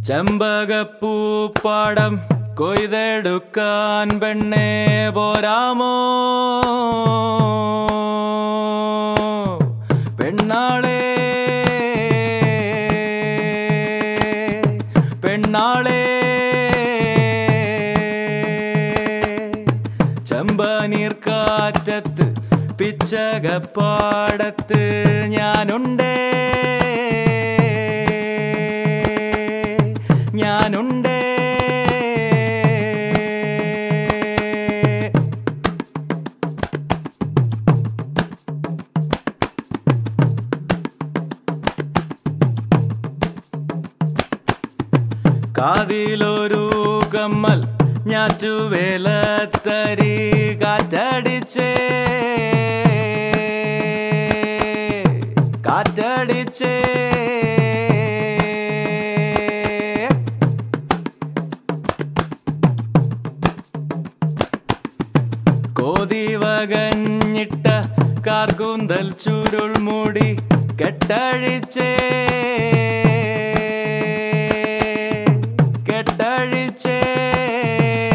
ചെമ്പകപ്പൂപ്പാടം കൊയ്തെടുക്കാൻ പെണ്ണേ പോരാമോ പെണ്ണാളെ പെണ്ണാളെ ചെമ്പനീർ കാറ്റത്ത് പിച്ചകപ്പാടത്ത് ഞാനുണ്ടേ ഞാനുണ്ടേ കാതിലൊരു കമ്മൽ ഞാറ്റുവേലത്തരി കാറ്റടിച്ചേ കാറ്റടിച്ചേ കോതി വകഞ്ഞിട്ട കാർകൂന്തൽ ചുരുൾ മൂടി കെട്ടഴിച്ചേ കെട്ടഴിച്ചേ